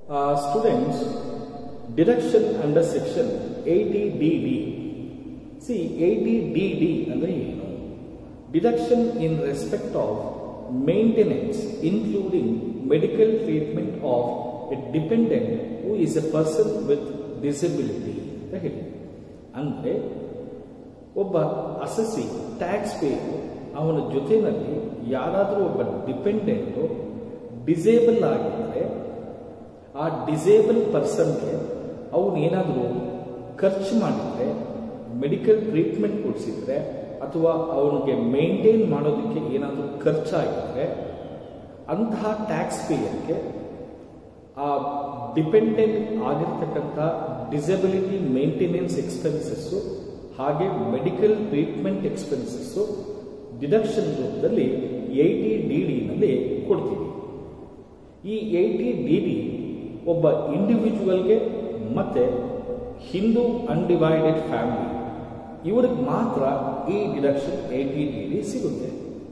Uh, students, deduction under section 80DD. See, 80DD ಅಂದ್ರೆ ಏನು deduction in respect of maintenance including medical treatment of a dependent who is a person with disability ಅಂತ ಹೇಳಿ ಅಂದ್ರೆ ಒಬ್ಬ ಅಸಸಿ tax pair ಅವನ ಜೊತೆಯಲ್ಲಿ ಯಾರಾದರೂ ಒಬ್ಬ ಡಿಪೆಂಡೆಂಟು ಡಿಸೇಬಲ್ ಆಗಿದ್ರೆ ಆ ಡಿಸೇಬಲ್ ಪರ್ಸನ್ಗೆ ಅವನು ಏನಾದರೂ ಖರ್ಚು ಮಾಡಿದ್ರೆ ಮೆಡಿಕಲ್ ಟ್ರೀಟ್ಮೆಂಟ್ ಕೊಡಿಸಿದ್ರೆ ಅಥವಾ ಅವನಿಗೆ ಮೇಂಟೈನ್ ಮಾಡೋದಕ್ಕೆ ಏನಾದರೂ ಖರ್ಚಾಗಿದ್ರೆ ಅಂತಹ ಟ್ಯಾಕ್ಸ್ ಪೇಯರ್ಗೆ ಆ ಡಿಪೆಂಡೆಂಟ್ ಆಗಿರ್ತಕ್ಕಂಥ ಡಿಸಬಿಲಿಟಿ ಮೇಂಟೆನೆನ್ಸ್ ಎಕ್ಸ್ಪೆನ್ಸಸ್ಸು ಹಾಗೆ ಮೆಡಿಕಲ್ ಟ್ರೀಟ್ಮೆಂಟ್ ಎಕ್ಸ್ಪೆನ್ಸಸ್ಸು ಡಿಡಕ್ಷನ್ ರೂಪದಲ್ಲಿ ಏಯ್ಟಿ ಡಿ ಡಿನಲ್ಲಿ ಕೊಡ್ತೀವಿ ಈ ಏಯ್ಟಿ ಡಿ ಡಿ ಒಬ್ಬ ಇಂಡಿವಿಜುವಲ್ಗೆ ಮತ್ತೆ ಹಿಂದೂ ಅನ್ಡಿವೈಡೆಡ್ ಫ್ಯಾಮಿಲಿ ಇವ್ರಿಗೆ ಮಾತ್ರ ಈ ಡಿಡಕ್ಷನ್ ಏಯ್ಟಿ ಡಿ ಡಿ ಸಿಗುತ್ತೆ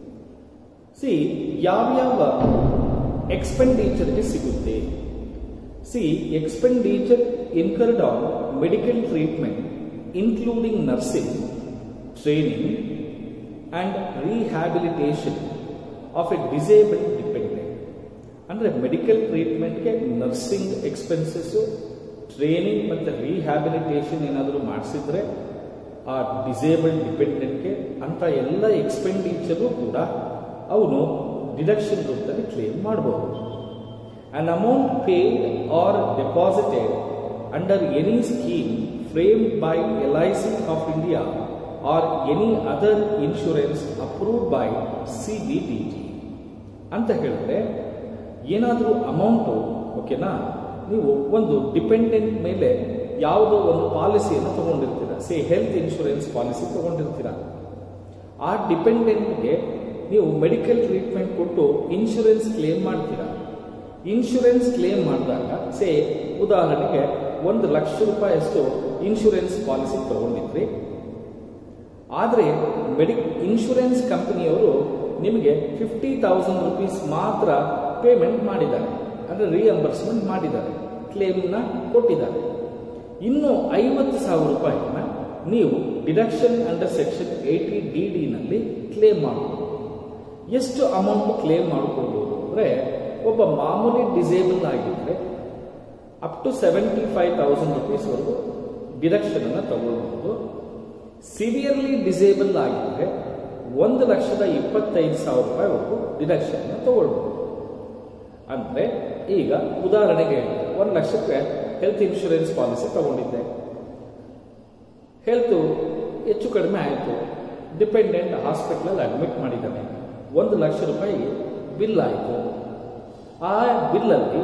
ಸಿ ಯಾವ್ಯಾವ ಎಕ್ಸ್ಪೆಂಡಿಚರ್ಗೆ ಸಿಗುತ್ತೆ C expenditure incurred on medical treatment including nursing training and rehabilitation of a disabled dependent ಅಂದರೆ ಮೆಡಿಕಲ್ ಟ್ರೀಟ್ಮೆಂಟ್ಗೆ ನರ್ಸಿಂಗ್ ಎಕ್ಸ್ಪೆನ್ಸಸ್ಸು ಟ್ರೈನಿಂಗ್ ಮತ್ತು ರಿಹ್ಯಾಬಿಲಿಟೇಷನ್ ಏನಾದರೂ ಮಾಡಿಸಿದ್ರೆ ಆ ಡಿಸೇಬಲ್ಡ್ ಡಿಪೆಂಡೆಂಟ್ಗೆ ಅಂತ ಎಲ್ಲ ಎಕ್ಸ್ಪೆಂಡಿಚರು ಕೂಡ ಅವನು ಡಿಡಕ್ಷನ್ ರೂಪದಲ್ಲಿ ಕ್ಲೇಮ್ ಮಾಡಬಹುದು an amount paid or deposited under any scheme framed by L I C of India or any other insurance approved by C B D T ಅಂತ ಹೇಳಿದ್ರೆ ಏನಾದರೂ ಅಮೌಂಟು ಓಕೆನಾ ನೀವು ಒಂದು ಡಿಪೆಂಡೆಂಟ್ ಮೇಲೆ ಯಾವುದೋ ಒಂದು ಪಾಲಿಸಿಯನ್ನು ತಗೊಂಡಿರ್ತೀರ ಸೇ ಹೆಲ್ತ್ ಇನ್ಶೂರೆನ್ಸ್ ಪಾಲಿಸಿ ತಗೊಂಡಿರ್ತೀರ ಆ ಡಿಪೆಂಡೆಂಟ್ಗೆ ನೀವು ಮೆಡಿಕಲ್ ಟ್ರೀಟ್ಮೆಂಟ್ ಕೊಟ್ಟು ಇನ್ಶೂರೆನ್ಸ್ ಕ್ಲೇಮ್ ಮಾಡ್ತೀರಾ ಇನ್ಶೂರೆನ್ಸ್ ಕ್ಲೇಮ್ ಮಾಡಿದಾಗ ಸೇ ಉದಾಹರಣೆಗೆ ಒಂದು ಲಕ್ಷ ರೂಪಾಯಿಯಷ್ಟು ಇನ್ಶೂರೆನ್ಸ್ ಪಾಲಿಸಿ ತಗೊಂಡಿದ್ರಿ ಆದರೆ ಮೆಡಿ ಇನ್ಶೂರೆನ್ಸ್ ಕಂಪನಿಯವರು ನಿಮಗೆ ಫಿಫ್ಟಿ ತೌಸಂಡ್ ರುಪೀಸ್ ಮಾತ್ರ ಪೇಮೆಂಟ್ ಮಾಡಿದ್ದಾರೆ ಅಂದರೆ ರಿಯಂಬರ್ಸ್ಮೆಂಟ್ ಮಾಡಿದ್ದಾರೆ ಕ್ಲೇಮ್ನ ಕೊಟ್ಟಿದ್ದಾರೆ ಇನ್ನು ಐವತ್ತು ಸಾವಿರ ರೂಪಾಯಿನ ನೀವು deduction under section eighty D ಡಿನಲ್ಲಿ ಕ್ಲೇಮ್ ಮಾಡಬಹುದು ಎಷ್ಟು ಅಮೌಂಟ್ ಕ್ಲೇಮ್ ಮಾಡಿಕೊಳ್ಬೋದು ಅಂದರೆ ಒಬ್ಬ ಮಾಮೂಲಿ ಡಿಸೇಬಲ್ ಆಗಿದ್ರೆ up to seventy five thousand ರುಪೀಸ್ವರೆಗೂ ಡಿಡಕ್ಷನ್ ಅನ್ನು ತಗೊಳ್ಬಹುದು ಸಿವಿಯರ್ಲಿ ಡಿಸೇಬಲ್ ಆಗಿದ್ರೆ ಒಂದು ಲಕ್ಷದ ಇಪ್ಪತ್ತೈದು ಸಾವಿರ ರೂಪಾಯಿವರೆಗೂ ಡಿಡಕ್ಷನ್ ಅನ್ನು ತಗೊಳ್ಬಹುದು ಅಂದ್ರೆ ಈಗ ಉದಾಹರಣೆಗೆ ಒಂದು ಲಕ್ಷಕ್ಕೆ ಹೆಲ್ತ್ ಇನ್ಶೂರೆನ್ಸ್ ಪಾಲಿಸಿ ತಗೊಂಡಿದ್ದೆ ಹೆಲ್ತ್ ಹೆಚ್ಚು ಕಡಿಮೆ ಆಯಿತು ಡಿಪೆಂಡೆಂಟ್ ಹಾಸ್ಪಿಟ್ಲಲ್ಲಿ ಅಡ್ಮಿಟ್ ಮಾಡಿದ್ದಾನೆ ಒಂದು ಲಕ್ಷ ರೂಪಾಯಿ ಬಿಲ್ ಆಯಿತು ಆ ಬಿಲ್ಲಲ್ಲಿ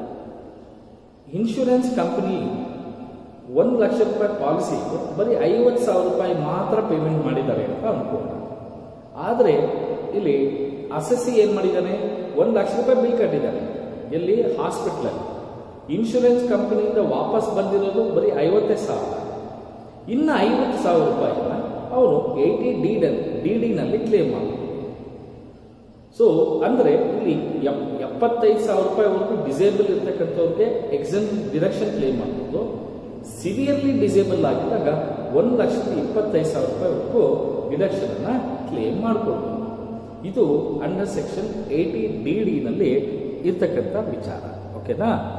ಇನ್ಶೂರೆನ್ಸ್ ಕಂಪನಿ ಒಂದು ಲಕ್ಷ ರೂಪಾಯಿ ಪಾಲಿಸಿಗೆ ಬರೀ ಐವತ್ತು ಸಾವಿರ ರೂಪಾಯಿ ಮಾತ್ರ ಪೇಮೆಂಟ್ ಮಾಡಿದ್ದಾರೆ ಅಂತ ಅನ್ಕೋಣ ಆದರೆ ಇಲ್ಲಿ ಅಸಸಿ ಏನು ಮಾಡಿದ್ದಾನೆ ಒಂದು ಲಕ್ಷ ರೂಪಾಯಿ ಬಿಲ್ ಕಟ್ಟಿದ್ದಾನೆ ಎಲ್ಲಿ ಹಾಸ್ಪಿಟ್ಲಲ್ಲಿ ಇನ್ಶೂರೆನ್ಸ್ ಕಂಪನಿಯಿಂದ ವಾಪಸ್ ಬಂದಿರೋದು ಬರೀ ಐವತ್ತೇ ಸಾವಿರ ಇನ್ನು ಐವತ್ತು ಸಾವಿರ ರೂಪಾಯಿನ ಅವನು ಏಯ್ಟಿ ಡಿ ಡಿ ಡಿನಲ್ಲಿ ಕ್ಲೇಮ್ ಮಾಡಬಹುದು ಸೊ ಅಂದ್ರೆ ಇಲ್ಲಿ ಎಪ್ಪತ್ತೈದು ಸಾವಿರ ರೂಪಾಯಿವರೆಗೂ ಡಿಸೇಬಲ್ ಇರ್ತಕ್ಕಂಥವ್ರಿಗೆ ಎಕ್ಸಮ್ ಡಿಡಕ್ಷನ್ ಕ್ಲೇಮ್ ಮಾಡಬಹುದು ಸಿವಿಯರ್ಲಿ ಡಿಸೇಬಲ್ ಆಗಿದ್ದಾಗ ಒಂದು ಲಕ್ಷದ ಇಪ್ಪತ್ತೈದು ಸಾವಿರ ರೂಪಾಯಿವರೆಗೂ ಡಿಡಕ್ಷನ್ ಅನ್ನ ಕ್ಲೇಮ್ ಮಾಡಿಕೊಡ್ಬೋದು ಇದು ಅಂಡರ್ ಸೆಕ್ಷನ್ ಏಯ್ಟಿ ಡಿ ಡಿನಲ್ಲಿ ಇರ್ತಕ್ಕಂಥ ವಿಚಾರ ಓಕೆನಾ